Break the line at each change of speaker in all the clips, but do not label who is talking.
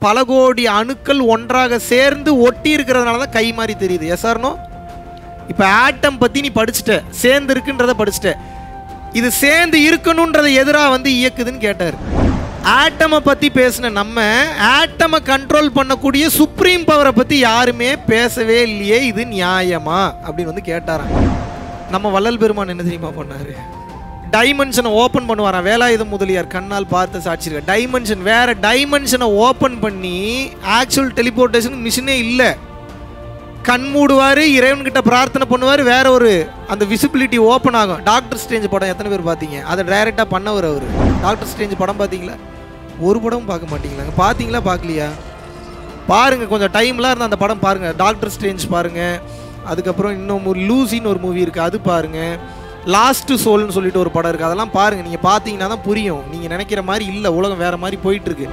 பல கோடி அணுக்கள் ஒன்றாக சேர்ந்து ஒட்டி இருக்கிறதுனால தான் கை மாதிரி தெரியுது எஸ் ஆர்னோ இப்போ ஆட்டம் பற்றி நீ படிச்சுட்ட சேர்ந்து இருக்குன்றத படிச்சுட்ட இது சேர்ந்து இருக்கணுன்றதை எதிராக வந்து இயக்குதுன்னு கேட்டார் ஆட்டமை பற்றி பேசின நம்ம ஆட்டமை கண்ட்ரோல் பண்ணக்கூடிய சுப்ரீம் பவரை பற்றி யாருமே பேசவே இல்லையே இது நியாயமா அப்படின்னு வந்து கேட்டாராம் நம்ம வள்ளல் பெருமான் என்ன தெரியுமா பண்ணாரு டைமென்ஷனை ஓப்பன் பண்ணுவாராம் வேலாயுதம் முதலியார் கண்ணால் பார்த்து சாட்சிருக்க டைமென்ஷன் வேற டைமென்ஷனை ஓப்பன் பண்ணி ஆக்சுவல் டெலிபோர்டேஷன் மிஷினே இல்லை கண் மூடுவார் இறைவன்கிட்ட பிரார்த்தனை பண்ணுவார் வேற ஒரு அந்த விசிபிலிட்டி ஓப்பன் ஆகும் டாக்டர் ஸ்டேஞ்ச் படம் எத்தனை பேர் பார்த்தீங்க அதை டைரெக்டாக பண்ணவர் அவர் டாக்டர் ஸ்டேஞ்ச் படம் பார்த்தீங்களா ஒரு படமும் பார்க்க மாட்டீங்களாங்க பார்த்தீங்களா பார்க்கலையா பாருங்க கொஞ்சம் டைம்லாம் இருந்தால் அந்த படம் பாருங்க டாக்டர் ஸ்டேஞ்ச் பாருங்க அதுக்கப்புறம் இன்னும் ஒரு லூசின்னு ஒரு மூவி இருக்குது அது பாருங்க லாஸ்ட் சோல்னு சொல்லிட்டு ஒரு படம் இருக்குது அதெல்லாம் பாருங்க நீங்கள் பார்த்தீங்கன்னா தான் புரியும் நீங்கள் நினைக்கிற மாதிரி இல்லை உலகம் வேற மாதிரி போயிட்டு இருக்கு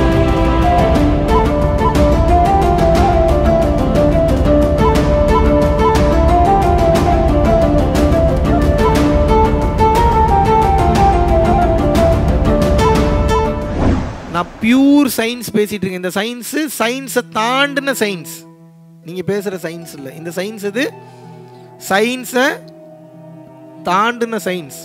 நான் பியூர் சயின்ஸ் பேசிட்டு இருக்கேன் இந்த சயின்ஸு சயின்ஸை தாண்டின சயின்ஸ் நீங்கள் பேசுகிற சயின்ஸ் இல்லை இந்த சயின்ஸ் இது சயின்ஸை தாண்டின சயின்ஸ்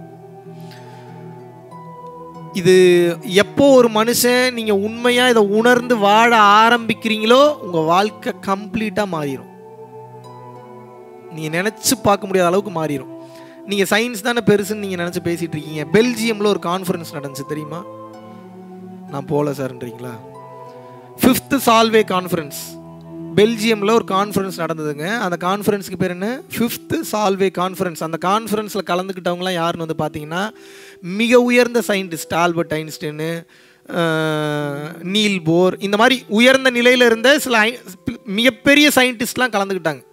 இது எப்போ ஒரு மனுஷன் நீங்கள் உண்மையாக இதை உணர்ந்து வாழ ஆரம்பிக்கிறீங்களோ உங்கள் வாழ்க்கை கம்ப்ளீட்டாக மாறிடும் நீங்கள் நினச்சி பார்க்க முடியாத அளவுக்கு மாறிடும் நீங்கள் சயின்ஸ் தானே பெருசுன்னு நீங்கள் நினச்சி பேசிகிட்டு இருக்கீங்க பெல்ஜியமில் ஒரு கான்ஃபரன்ஸ் நடந்துச்சு தெரியுமா நான் போகல சார்ன்றீங்களா ஃபிஃப்த்து சால்வே கான்ஃபரன்ஸ் பெல்ஜியமில் ஒரு கான்ஃபரன்ஸ் நடந்ததுங்க அந்த கான்ஃபரன்ஸ்க்கு பேர் என்ன ஃபிஃப்த்து சால்வே கான்ஃபரன்ஸ் அந்த கான்ஃபரன்ஸில் கலந்துக்கிட்டவங்களாம் யாருன்னு வந்து பார்த்தீங்கன்னா மிக உயர்ந்த scientist Albert Einstein Niels Bohr இந்த மாதிரி உயர்ந்த நிலையில் இருந்த சில ஐ- மிகப்பெரிய சயின்டிஸ்ட்லாம் கலந்துக்கிட்டாங்க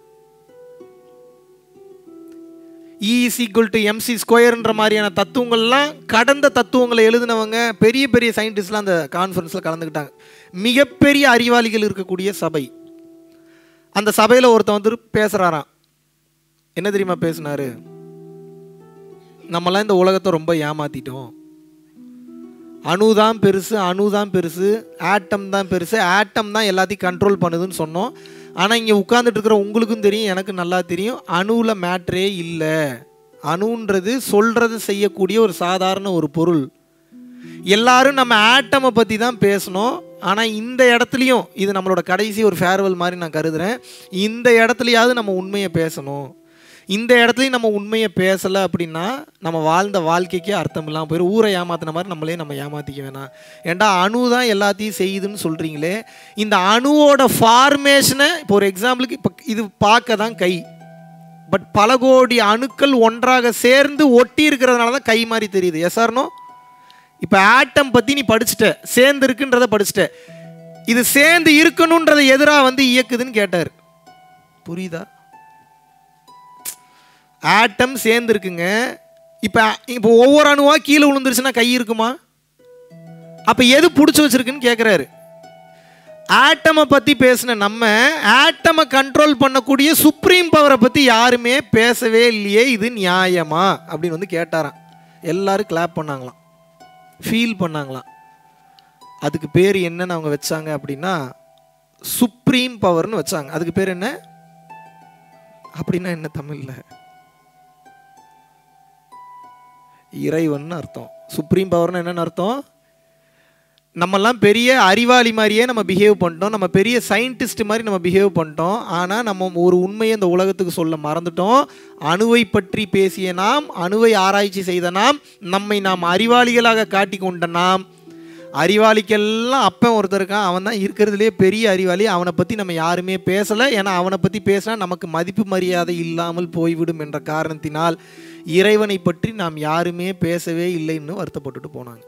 E is equal to MC ஸ்கொயர்ன்ற மாதிரியான தத்துவங்கள்லாம் கடந்த தத்துவங்களை எழுதினவங்க பெரிய பெரிய சயின்டிஸ்ட்லாம் அந்த கான்ஃபரன்ஸில் கலந்துக்கிட்டாங்க மிகப்பெரிய அறிவாளிகள் இருக்கக்கூடிய சபை அந்த சபையில் ஒருத்தன் வந்து பேசுகிறாராம் என்ன தெரியுமா பேசினாரு நம்மலாம் இந்த உலகத்தை ரொம்ப ஏமாத்திட்டோம் அணு தான் பெருசு அணு தான் பெருசு ஆட்டம் தான் பெருசு ஆட்டம் தான் எல்லாத்தையும் கண்ட்ரோல் பண்ணுதுன்னு சொன்னோம் ஆனால் இங்கே உட்கார்ந்துட்டு இருக்கிற உங்களுக்கும் தெரியும் எனக்கு நல்லா தெரியும் அணுவில் மேட்ரே இல்லை அணுன்றது சொல்கிறது செய்யக்கூடிய ஒரு சாதாரண ஒரு பொருள் எல்லாரும் நம்ம ஆட்டமை பற்றி தான் பேசணும் ஆனால் இந்த இடத்துலையும் இது நம்மளோட கடைசி ஒரு ஃபேர்வெல் மாதிரி நான் கருதுகிறேன் இந்த இடத்துலையாவது நம்ம உண்மையை பேசணும் இந்த இடத்துலையும் நம்ம உண்மையை பேசலை அப்படின்னா நம்ம வாழ்ந்த வாழ்க்கைக்கே அர்த்தம் இல்லாமல் போயிடும் ஊரை ஏமாத்தின மாதிரி நம்மளே நம்ம ஏமாற்றிக்க வேணாம் ஏன்டா அணு தான் எல்லாத்தையும் செய்யுதுன்னு சொல்கிறீங்களே இந்த அணுவோட ஃபார்மேஷனை இப்போ ஒரு எக்ஸாம்பிளுக்கு இப்போ இது பார்க்க தான் கை பட் பல கோடி அணுக்கள் ஒன்றாக சேர்ந்து ஒட்டி இருக்கிறதுனால தான் கை மாதிரி தெரியுது எஸ் ஆர்னோ இப்போ ஆட்டம் பற்றி நீ படிச்சுட்ட சேர்ந்து இருக்குன்றத படிச்சுட்ட இது சேர்ந்து இருக்கணுன்றதை எதிராக வந்து இயக்குதுன்னு கேட்டார் புரியுதா ஆட்டம் சேர்ந்து இருக்குங்க இப்போ இப்போ ஒவ்வொரு அணுவா கீழே விழுந்துருச்சுன்னா கை இருக்குமா அப்போ எது பிடிச்சி வச்சிருக்குன்னு கேட்குறாரு ஆட்டமை பற்றி பேசின நம்ம ஆட்டமை கண்ட்ரோல் பண்ணக்கூடிய சுப்ரீம் பவரை பற்றி யாருமே பேசவே இல்லையே இது நியாயமா அப்படின்னு வந்து கேட்டாராம் எல்லாரும் கிளாப் பண்ணாங்களாம் ஃபீல் பண்ணாங்களாம் அதுக்கு பேர் என்னன்னு அவங்க வச்சாங்க அப்படின்னா சுப்ரீம் பவர்னு வச்சாங்க அதுக்கு பேர் என்ன அப்படின்னா என்ன தமிழில் இறைவன் அர்த்தம் சுப்ரீம் பவர்னு என்னன்னு அர்த்தம் நம்மெல்லாம் பெரிய அறிவாளி மாதிரியே நம்ம பிஹேவ் பண்ணிட்டோம் நம்ம பெரிய சயின்டிஸ்ட் மாதிரி நம்ம பிஹேவ் பண்ணிட்டோம் ஆனால் நம்ம ஒரு உண்மையை இந்த உலகத்துக்கு சொல்ல மறந்துட்டோம் அணுவை பற்றி பேசிய நாம் அணுவை ஆராய்ச்சி செய்த நாம் நம்மை நாம் அறிவாளிகளாக காட்டி கொண்ட நாம் அறிவாளிக்கெல்லாம் அப்பன் ஒருத்தர் இருக்கான் அவன் தான் இருக்கிறதுலே பெரிய அறிவாளி அவனை பற்றி நம்ம யாருமே பேசலை ஏன்னா அவனை பற்றி பேசினா நமக்கு மதிப்பு மரியாதை இல்லாமல் போய்விடும் என்ற காரணத்தினால் இறைவனை பற்றி நாம் யாருமே பேசவே இல்லைன்னு வருத்தப்பட்டுட்டு போனாங்க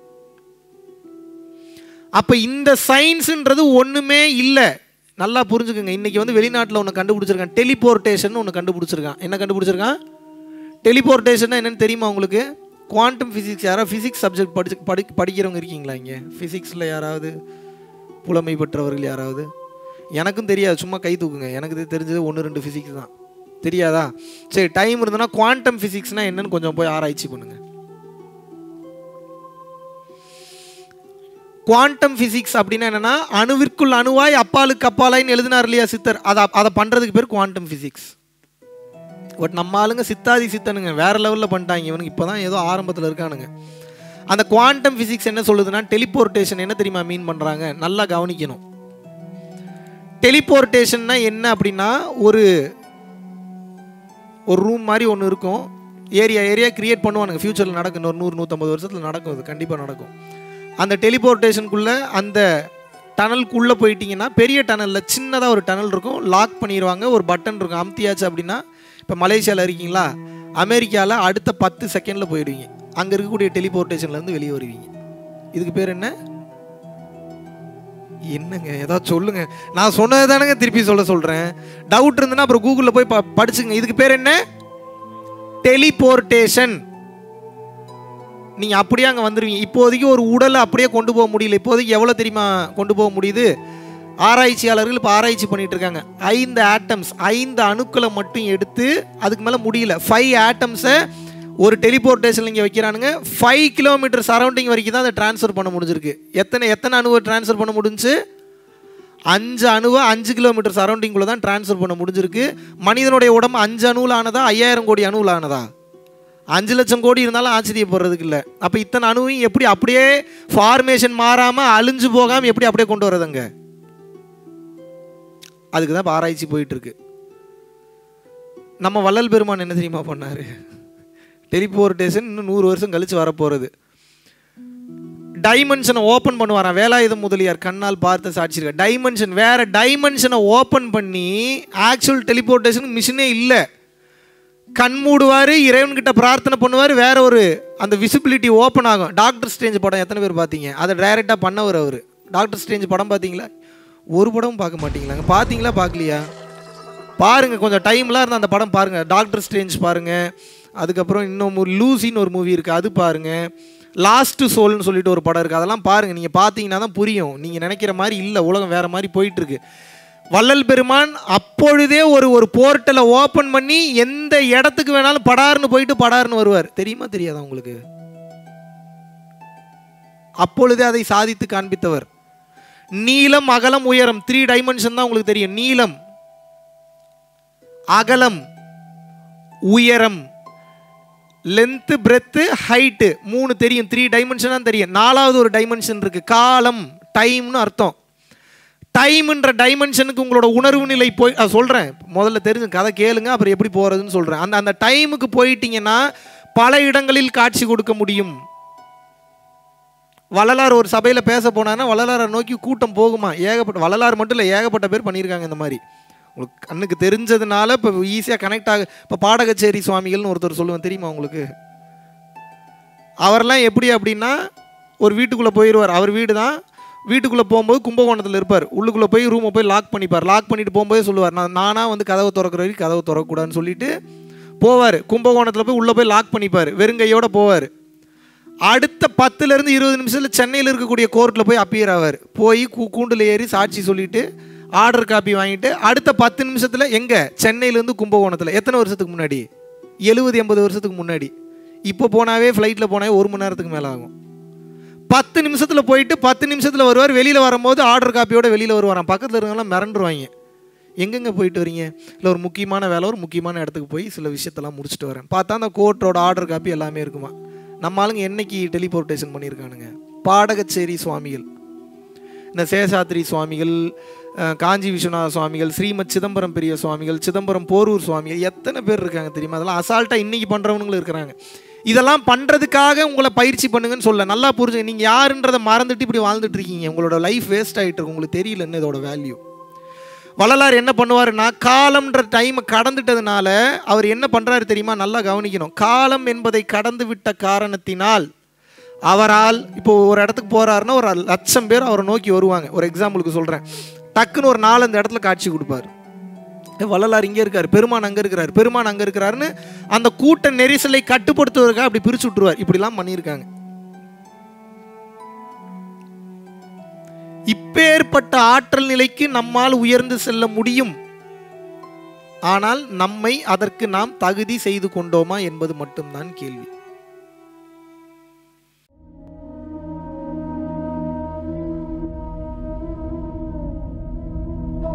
அப்போ இந்த சயின்ஸுன்றது ஒன்றுமே இல்லை நல்லா புரிஞ்சுக்கோங்க இன்றைக்கி வந்து வெளிநாட்டில் ஒன்று கண்டுபிடிச்சிருக்கான் டெலிபோர்ட்டேஷன் ஒன்று கண்டுபிடிச்சிருக்கான் என்ன கண்டுபிடிச்சிருக்கான் டெலிபோர்ட்டேஷன் என்னன்னு தெரியுமா உங்களுக்கு குவாண்டம் ஃபிசிக்ஸ் யாராவது ஃபிசிக்ஸ் சப்ஜெக்ட் படிச்சு படி படிக்கிறவங்க இருக்கீங்களா இங்கே ஃபிசிக்ஸில் யாராவது புலமை பெற்றவர்கள் யாராவது எனக்கும் தெரியாது சும்மா கை தூக்குங்க எனக்கு இது தெரிஞ்சது ஒன்று ரெண்டு ஃபிசிக்ஸ் தான் தெரியாதா சரி டைம் இருந்ததுன்னா குவாண்டம் ஃபிசிக்ஸ்னால் என்னன்னு கொஞ்சம் போய் ஆராய்ச்சி பண்ணுங்கள் குவாண்டம் ஃபிசிக்ஸ் அப்படின்னா என்னன்னா அணுவிற்குள் அணுவாய் அப்பாலுக்கு அப்பாலாயின்னு எழுதினார் இல்லையா சித்தர் அதை அதை பண்ணுறதுக்கு பேர் குவாண்டம் ஃபிசிக்ஸ் பட் நம்ம ஆளுங்க சித்தாதி சித்தனுங்க வேற லெவலில் பண்ணிட்டாங்க இவனுக்கு இப்போ தான் ஏதோ ஆரம்பத்தில் இருக்கானுங்க அந்த குவாண்டம் ஃபிசிக்ஸ் என்ன சொல்லுதுன்னா டெலிபோர்ட்டேஷன் என்ன தெரியுமா மீன் பண்ணுறாங்க நல்லா கவனிக்கணும் டெலிபோர்ட்டேஷன்னா என்ன அப்படின்னா ஒரு ஒரு ரூம் மாதிரி ஒன்று இருக்கும் ஏரியா ஏரியா கிரியேட் பண்ணுவானுங்க ஃப்யூச்சரில் நடக்கும் ஒரு நூறு நூற்றம்பது வருஷத்தில் நடக்கும் அது கண்டிப்பாக நடக்கும் அந்த டெலிபோர்ட்டேஷனுக்குள்ளே அந்த டனலுக்குள்ளே போயிட்டீங்கன்னா பெரிய டனலில் சின்னதாக ஒரு டனல் இருக்கும் லாக் பண்ணிடுவாங்க ஒரு பட்டன் இருக்கும் அமுத்தியாச்சு அப்படின்னா இப்போ மலேசியாவில் இருக்கீங்களா அமெரிக்காவில் அடுத்த பத்து செகண்டில் போயிடுவீங்க அங்கே இருக்கக்கூடிய டெலிபோர்ட்டேஷன்லேருந்து வெளியே வருவீங்க இதுக்கு பேர் என்ன என்னங்க ஏதாவது சொல்லுங்க நான் சொன்னது தானேங்க திருப்பி சொல்ல சொல்கிறேன் டவுட் இருந்ததுன்னா அப்புறம் கூகுளில் போய் ப- படிச்சுங்க இதுக்கு பேர் என்ன டெலிபோர்ட்டேஷன் நீங்கள் அப்படியே அங்கே வந்துடுவீங்க இப்போதைக்கு ஒரு உடலை அப்படியே கொண்டு போக முடியல இப்போதைக்கு எவ்வளோ தெரியுமா கொண்டு போக முடியுது ஆராய்ச்சியாளர்கள் இப்போ ஆராய்ச்சி பண்ணிட்டு இருக்காங்க ஐந்து ஆட்டம்ஸ் ஐந்து அணுக்களை மட்டும் எடுத்து அதுக்கு மேலே முடியல ஃபைவ் ஆட்டம்ஸை ஒரு டெலிபோர்ட்டேஷன் இங்கே வைக்கிறானுங்க ஃபைவ் கிலோமீட்டர் சரௌண்டிங் வரைக்கும் தான் அதை ட்ரான்ஸ்ஃபர் பண்ண முடிஞ்சிருக்கு எத்தனை எத்தனை அணுவை ட்ரான்ஸ்ஃபர் பண்ண முடிஞ்சுச்சு அஞ்சு அணுவை அஞ்சு கிலோமீட்டர் சரௌண்டிங்குள்ளே தான் ட்ரான்ஸ்ஃபர் பண்ண முடிஞ்சிருக்கு மனிதனுடைய உடம்பு அஞ்சு அணுவில் ஆனதா ஐயாயிரம் கோடி அணுவில் ஆனதா அஞ்சு லட்சம் கோடி இருந்தாலும் ஆச்சரியப்படுறதுக்கு இல்லை அப்போ இத்தனை அணுவையும் எப்படி அப்படியே ஃபார்மேஷன் மாறாமல் அழிஞ்சு போகாமல் எப்படி அப்படியே கொண்டு வர்றதுங்க அதுக்கு தான் இப்போ ஆராய்ச்சி போயிட்டு இருக்கு நம்ம வள்ளல் பெருமான் என்ன தெரியுமா பண்ணாரு டெலிபோர்ட்டேஷன் இன்னும் நூறு வருஷம் கழிச்சு வரப்போகிறது டைமென்ஷனை ஓப்பன் பண்ணுவாராம் வேலாயுதம் முதலியார் கண்ணால் பார்த்த சாட்சி இருக்க டைமென்ஷன் வேற டைமென்ஷனை ஓப்பன் பண்ணி ஆக்சுவல் டெலிபோர்ட்டேஷன் மிஷினே இல்லை கண் மூடுவார் இறைவன்கிட்ட பிரார்த்தனை பண்ணுவார் வேற ஒரு அந்த விசிபிலிட்டி ஓப்பன் ஆகும் டாக்டர் ஸ்டேஞ்ச் படம் எத்தனை பேர் பார்த்தீங்க அதை டைரெக்டாக பண்ணவர் அவர் டாக்டர் ஸ்டேஞ்ச் படம் பார்த்தீங்களா ஒரு படமும் பார்க்க மாட்டீங்களாங்க பார்த்தீங்களா பார்க்கலையா பாருங்க கொஞ்சம் டைம்லாம் இருந்தால் அந்த படம் பாருங்க டாக்டர் ஸ்ட்ரேஞ்ச் பாருங்க அதுக்கப்புறம் இன்னும் ஒரு லூசின்னு ஒரு மூவி இருக்குது அது பாருங்க லாஸ்ட் சோல்னு சொல்லிட்டு ஒரு படம் இருக்குது அதெல்லாம் பாருங்க நீங்கள் பார்த்தீங்கன்னா தான் புரியும் நீங்கள் நினைக்கிற மாதிரி இல்லை உலகம் வேற மாதிரி போயிட்டு இருக்கு வள்ளல் பெருமான் அப்பொழுதே ஒரு ஒரு போர்ட்டலை ஓப்பன் பண்ணி எந்த இடத்துக்கு வேணாலும் படார்னு போயிட்டு படார்னு வருவார் தெரியுமா தெரியாதா உங்களுக்கு அப்பொழுதே அதை சாதித்து காண்பித்தவர் நீளம் அகலம் உயரம் த்ரீ டைமென்ஷன் தான் உங்களுக்கு தெரியும் நீளம் அகலம் உயரம் லென்த்து பிரெத்து ஹைட்டு மூணு தெரியும் த்ரீ டைமென்ஷனாக தெரியும் நாலாவது ஒரு டைமென்ஷன் இருக்கு காலம் டைம்னு அர்த்தம் டைம்ன்ற டைமென்ஷனுக்கு உங்களோட உணர்வு நிலை போய் நான் சொல்கிறேன் முதல்ல தெரிஞ்சு கதை கேளுங்க அப்புறம் எப்படி போகிறதுன்னு சொல்கிறேன் அந்த அந்த டைமுக்கு போயிட்டீங்கன்னா பல இடங்களில் காட்சி கொடுக்க முடியும் வள்ளலார் ஒரு சபையில் பேச போனான்னா வள்ளலாரை நோக்கி கூட்டம் போகுமா ஏகப்பட்ட வள்ளலார் மட்டும் இல்லை ஏகப்பட்ட பேர் பண்ணியிருக்காங்க இந்த மாதிரி உங்களுக்கு கண்ணுக்கு தெரிஞ்சதுனால இப்போ ஈஸியாக கனெக்ட் ஆக இப்போ பாடகச்சேரி சுவாமிகள்னு ஒருத்தர் சொல்லுவேன் தெரியுமா உங்களுக்கு அவரெல்லாம் எப்படி அப்படின்னா ஒரு வீட்டுக்குள்ளே போயிடுவார் அவர் வீடு தான் வீட்டுக்குள்ளே போகும்போது கும்பகோணத்தில் இருப்பார் உள்ளுக்குள்ளே போய் ரூமை போய் லாக் பண்ணிப்பார் லாக் பண்ணிட்டு போகும்போதே சொல்லுவார் நான் நானாக வந்து கதவை திறக்கிற வரைக்கும் கதவை திறக்கக்கூடாதுன்னு சொல்லிட்டு போவார் கும்பகோணத்தில் போய் உள்ளே போய் லாக் பண்ணிப்பார் வெறுங்கையோட போவார் அடுத்த பத்துலேருந்து இருபது நிமிஷத்தில் சென்னையில் இருக்கக்கூடிய கோர்ட்டில் போய் அப்பியர் ஆவார் போய் கூ கூண்டில் ஏறி சாட்சி சொல்லிட்டு ஆர்டர் காப்பி வாங்கிட்டு அடுத்த பத்து நிமிஷத்தில் எங்கே சென்னையிலேருந்து கும்பகோணத்தில் எத்தனை வருஷத்துக்கு முன்னாடி எழுபது எண்பது வருஷத்துக்கு முன்னாடி இப்போ போனாவே ஃப்ளைட்டில் போனாவே ஒரு மணி நேரத்துக்கு மேலே ஆகும் பத்து நிமிஷத்தில் போயிட்டு பத்து நிமிஷத்தில் வருவார் வெளியில் வரும்போது ஆர்டர் காப்பியோட வெளியில் வருவாராம் பக்கத்தில் இருக்கவங்களாம் மிரண்டுருவாங்க எங்கெங்கே போயிட்டு வரீங்க இல்லை ஒரு முக்கியமான வேலை ஒரு முக்கியமான இடத்துக்கு போய் சில விஷயத்தெல்லாம் முடிச்சுட்டு வரேன் பார்த்தா அந்த கோர்ட்டோட ஆர்டர் காப்பி எல்லாமே இருக்குமா நம்ம ஆளுங்க என்னைக்கு டெலிபோர்ட்டேஷன் பண்ணியிருக்கானுங்க பாடகச்சேரி சுவாமிகள் இந்த சேஷாத்ரி சுவாமிகள் அஹ், காஞ்சி விஸ்வநாத சுவாமிகள் ஸ்ரீமத் சிதம்பரம் பெரிய சுவாமிகள் சிதம்பரம் போரூர் சுவாமிகள் எத்தனை பேர் இருக்காங்க தெரியுமா அதெல்லாம் அசால்ட்டாக இன்னைக்கு பண்ணுறவங்களும் இருக்கிறாங்க இதெல்லாம் பண்ணுறதுக்காக உங்களை பயிற்சி பண்ணுங்கன்னு சொல்ல நல்லா புரிஞ்சுங்க நீங்கள் யாருன்றதை மறந்துட்டு இப்படி வாழ்ந்துட்டு இருக்கீங்க உங்களோட லைஃப் வேஸ்ட் ஆகிட்டு இருக்கு உங்களுக்கு தெரியலன்னு இதோட வேல்யூ வள்ளலார் என்ன பண்ணுவாருன்னா காலம்ன்ற டைமை கடந்துட்டதுனால அவர் என்ன பண்ணுறாரு தெரியுமா நல்லா கவனிக்கணும் காலம் என்பதை கடந்து விட்ட காரணத்தினால் அவரால் இப்போ ஒரு இடத்துக்கு போறாருன்னா ஒரு லட்சம் பேர் அவரை நோக்கி வருவாங்க ஒரு எக்ஸாம்பிளுக்கு சொல்கிறேன் டக்குன்னு ஒரு நாலஞ்சு இடத்துல காட்சி கொடுப்பார் ஏ, வள்ளலார் இங்கே இருக்கார் பெருமான் அங்கே இருக்கிறார் பெருமான் அங்கே இருக்கிறாருன்னு அந்த கூட்ட நெரிசலை கட்டுப்படுத்துவதற்காக அப்படி பிரிச்சு விட்டுருவார் இப்படிலாம் பண்ணியிருக்காங்க இப்பேற்பட்ட ஆற்றல் நிலைக்கு நம்மால் உயர்ந்து செல்ல முடியும் ஆனால் நம்மை அதற்கு நாம் தகுதி செய்து கொண்டோமா என்பது மட்டும்தான் கேள்வி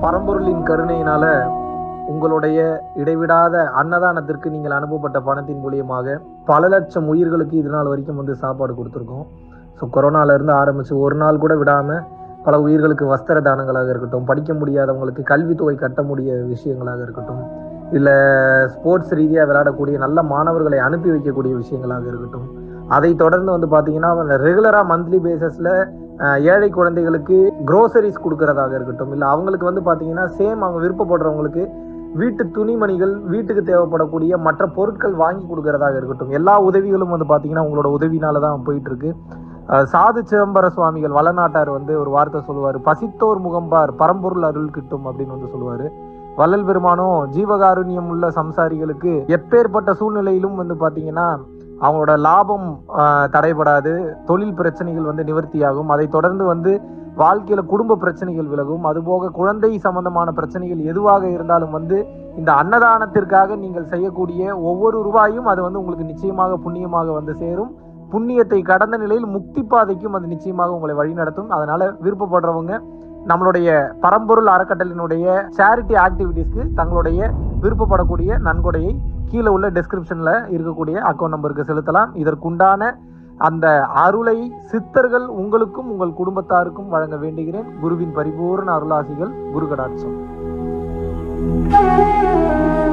பரம்பொருளின் கருணையினால உங்களுடைய இடைவிடாத அன்னதானத்திற்கு நீங்கள் அனுப்பப்பட்ட பணத்தின் மூலியமாக பல லட்சம் உயிர்களுக்கு இது நாள் வரைக்கும் வந்து சாப்பாடு கொடுத்துருக்கோம் ஸோ கொரோனாலேருந்து ஆரம்பித்து ஒரு நாள் கூட விடாமல் பல உயிர்களுக்கு வஸ்திர தானங்களாக இருக்கட்டும் படிக்க முடியாதவங்களுக்கு கல்வித்தொகை கட்ட முடிய விஷயங்களாக இருக்கட்டும் இல்லை ஸ்போர்ட்ஸ் ரீதியாக விளையாடக்கூடிய நல்ல மாணவர்களை அனுப்பி வைக்கக்கூடிய விஷயங்களாக இருக்கட்டும் அதை தொடர்ந்து வந்து பார்த்தீங்கன்னா ரெகுலராக மந்த்லி பேசிஸில் ஏழை குழந்தைகளுக்கு க்ரோசரிஸ் கொடுக்கறதாக இருக்கட்டும் இல்லை அவங்களுக்கு வந்து பார்த்தீங்கன்னா சேம் அவங்க விருப்பப்படுறவங்களுக்கு வீட்டு துணிமணிகள் வீட்டுக்கு தேவைப்படக்கூடிய மற்ற பொருட்கள் வாங்கி கொடுக்கறதாக இருக்கட்டும் எல்லா உதவிகளும் வந்து பார்த்தீங்கன்னா உங்களோட உதவினால தான் போயிட்டு இருக்கு அஹ் சாது சிதம்பர சுவாமிகள் வளநாட்டார் வந்து ஒரு வார்த்தை சொல்லுவார் பசித்தோர் முகம்பார் பரம்பொருள் அருள் கிட்டும் அப்படின்னு வந்து சொல்லுவார் வள்ளல் பெருமானும் ஜீவகாருண்யம் உள்ள சம்சாரிகளுக்கு எப்பேற்பட்ட சூழ்நிலையிலும் வந்து பார்த்தீங்கன்னா அவங்களோட லாபம் ஆஹ், தடைபடாது தொழில் பிரச்சனைகள் வந்து நிவர்த்தியாகும் அதை தொடர்ந்து வந்து வாழ்க்கையில குடும்ப பிரச்சனைகள் விலகும் அதுபோக குழந்தை சம்பந்தமான பிரச்சனைகள் எதுவாக இருந்தாலும் வந்து இந்த அன்னதானத்திற்காக நீங்கள் செய்யக்கூடிய ஒவ்வொரு ரூபாயும் அது வந்து உங்களுக்கு நிச்சயமாக புண்ணியமாக வந்து சேரும் புண்ணியத்தை கடந்த நிலையில் முக்தி பாதைக்கும் அது நிச்சயமாக உங்களை வழிநடத்தும் அதனால விருப்பப்படுறவங்க நம்மளுடைய பரம்பொருள் அறக்கட்டளினுடைய சேரிட்டி ஆக்டிவிட்டீஸ்க்கு தங்களுடைய விருப்பப்படக்கூடிய நன்கொடையை கீழே உள்ள டெஸ்கிரிப்ஷன்ல இருக்கக்கூடிய அக்கௌண்ட் நம்பருக்கு செலுத்தலாம் இதற்குண்டான அந்த அருளை சித்தர்கள் உங்களுக்கும் உங்கள் குடும்பத்தாருக்கும் வழங்க வேண்டுகிறேன் குருவின் பரிபூர்ண அருளாசிகள் குரு கடாட்சம்